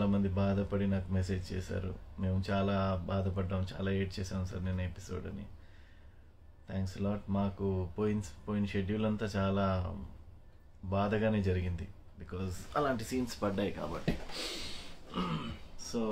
చాలా మంది బాధపడి నాకు మెసేజ్ చేశారు మేము చాలా బాధపడ్డాం చాలా ఏడ్ చేసాం సార్ నేను ఎపిసోడ్ అని థ్యాంక్స్ లాట్ మాకు పోయిన పోయిన షెడ్యూల్ అంతా చాలా బాధగానే జరిగింది బికాజ్ అలాంటి సీన్స్ పడ్డాయి కాబట్టి సో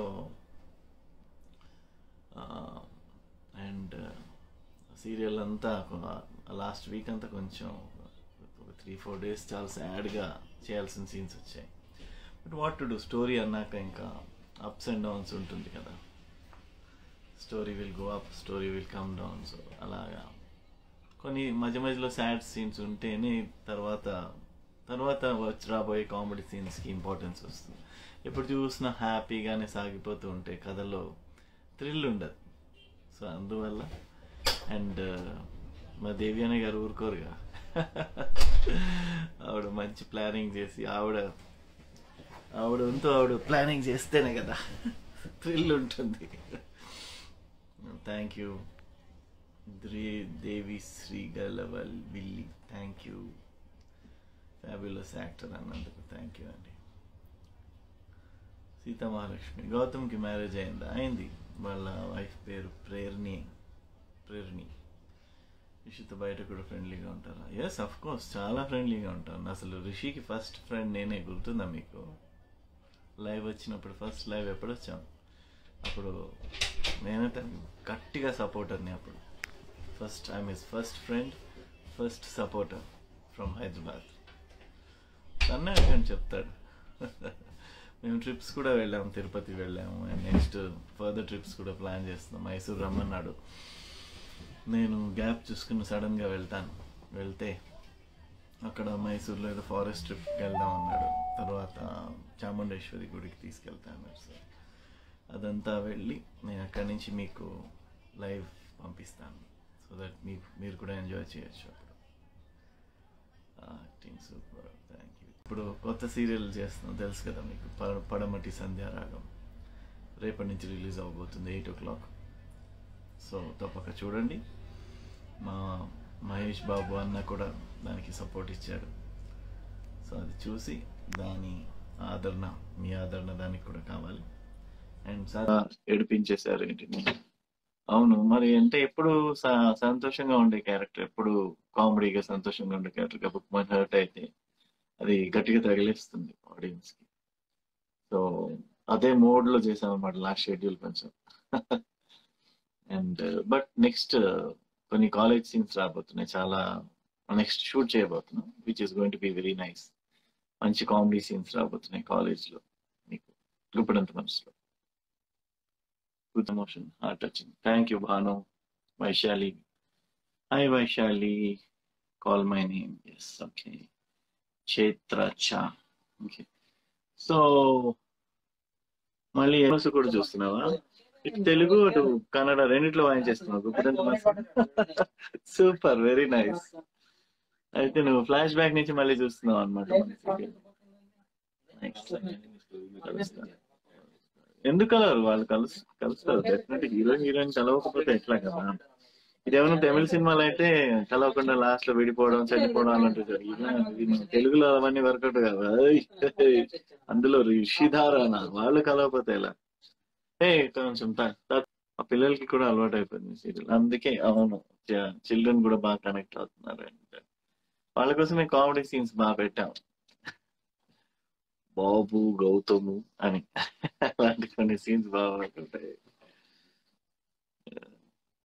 అండ్ సీరియల్ అంతా లాస్ట్ వీక్ అంతా కొంచెం ఒక త్రీ ఫోర్ డేస్ చాలా సాడ్గా చేయాల్సిన సీన్స్ వచ్చాయి but what to do story అన్నాక ఇంకా అప్స్ అండ్ డౌన్స్ ఉంటుంది కదా story will go up story will come down so అలాగా కొన్ని మధ్య మధ్యలో సాడ్ సీన్స్ ఉంటేనే తర్వాత తర్వాత వచ్చి రాబోయే కామెడీ సీన్స్కి ఇంపార్టెన్స్ వస్తుంది ఎప్పుడు చూసినా హ్యాపీగానే సాగిపోతూ ఉంటే కథలో థ్రిల్ ఉండదు సో అందువల్ల అండ్ మా దేవి అనే గారు ఊరుకోరుగా ఆవిడ మంచి ప్లానింగ్ చేసి ఆవిడ ఆవిడ ఉంటూ ఆవిడ ప్లానింగ్ చేస్తేనే కదా థ్రిల్ ఉంటుంది థ్యాంక్ యూ ద్రీ దేవి శ్రీ గలవల్ విల్లి థ్యాంక్ యూ ఫ్యాబ్యులస్ యాక్టర్ అన్నందుకు థ్యాంక్ యూ అండి సీతామహాలక్ష్మి గౌతమ్కి మ్యారేజ్ అయిందా అయింది వాళ్ళ వైఫ్ పేరు ప్రేర్ని ప్రేర్ని రిషితో బయట కూడా ఫ్రెండ్లీగా ఉంటారా ఎస్ అఫ్ కోర్స్ చాలా ఫ్రెండ్లీగా ఉంటాను అసలు రిషికి ఫస్ట్ ఫ్రెండ్ నేనే గుర్తుందా మీకు లైవ్ వచ్చినప్పుడు ఫస్ట్ లైవ్ ఎప్పుడు వచ్చాం అప్పుడు నేనైతే గట్టిగా సపోర్టర్ని అప్పుడు first I miss first friend first supporter from Hyderabad తన్నే అని చెప్తాడు మేము ట్రిప్స్ కూడా వెళ్ళాము తిరుపతి వెళ్ళాము అండ్ నెక్స్ట్ ఫర్దర్ ట్రిప్స్ కూడా ప్లాన్ చేస్తున్నాం మైసూర్ రమ్మన్నాడు నేను గ్యాప్ చూసుకుని సడన్గా వెళ్తాను వెళ్తే అక్కడ మైసూర్లో ఏదో ఫారెస్ట్ ట్రిప్కి వెళ్దాం అన్నాడు తర్వాత చాముండేశ్వరి గుడికి తీసుకెళ్తాను సార్ అదంతా వెళ్ళి నేను అక్కడి నుంచి మీకు లైవ్ పంపిస్తాను సో దట్ మీకు మీరు కూడా ఎంజాయ్ చేయొచ్చు అప్పుడు యాక్టింగ్ సూపర్ థ్యాంక్ యూ ఇప్పుడు కొత్త సీరియల్ చేస్తున్నాం తెలుసు కదా మీకు ప- పడమటి సంధ్యారాగం రేపటి నుంచి రిలీజ్ అవబోతుంది ఎయిట్ ఓ క్లాక్ సో తప్పక చూడండి మా మహేష్ బాబు అన్న కూడా దానికి సపోర్ట్ ఇచ్చాడు సో అది చూసి దాని ఆదరణ మీ ఆదరణ దానికి కూడా కావాలి అండ్ సార్ ఏడిపించేశారు ఏంటి అవును మరి అంటే ఎప్పుడు స- సంతోషంగా ఉండే క్యారెక్టర్ ఎప్పుడు కామెడీగా సంతోషంగా ఉండే క్యారెక్టర్ కాబట్టి మన హర్ట్ అయితే అది గట్టిగా తగిలేస్తుంది ఆడియన్స్ కి సో అదే మోడ్ లో చేసాం అన్నమాట లాస్ట్ షెడ్యూల్ కొంచెం అండ్ బట్ నెక్స్ట్ కొన్ని కాలేజ్ సీన్స్ రాబోతున్నాయి చాలా నెక్స్ట్ షూట్ చేయబోతున్నాం which is going to be very nice మంచి కామెడీ సీన్స్ రాబోతున్నాయి కాలేజ్ లో మీకు గుప్పడంత మనసులో good emotion heart touching thank you Bhanu Vaishali hi Vaishali call my name is okay క్షేత్ర చా ఓకే సో మళ్ళీ ఎమోస్ కూడా చూస్తున్నావా ఇటు తెలుగు అటు కన్నడ రెండిట్లో వాయించేస్తున్నావు గుప్పడంత మనసు సూపర్ వెరీ నైస్ అయితే నువ్వు ఫ్లాష్ బ్యాక్ నుంచి మళ్ళీ చూస్తున్నావు అనమాట ఎందుకు కలరు వాళ్ళు కలుసు కలుస్తారు డెఫినెట్ హీరో హీరోయిన్ కలవకపోతే ఎట్లా కదా ఇదేమైనా తమిళ సినిమాలు అయితే కలవకుండా లాస్ట్ లో విడిపోవడం చనిపోవడం అలాంటివి జరిగింది ఇది మన తెలుగులో అవన్నీ వర్కౌట్ కాదు ఏయ్, అందులో రిషిధారణ వాళ్ళు కలవకపోతే ఎలా ఏ కొంచెం త- త- ఆ పిల్లలకి కూడా అలవాటు అయిపోయింది సీరియల్ అందుకే అవును చిల్డ్రన్ కూడా బాగా కనెక్ట్ అవుతున్నారు అండ్ వాళ్ళ కోసమే కామెడీ సీన్స్ బాగా పెట్టాం బాబు గౌతము అని అలాంటి కొన్ని సీన్స్ బాగా ఉంటాయి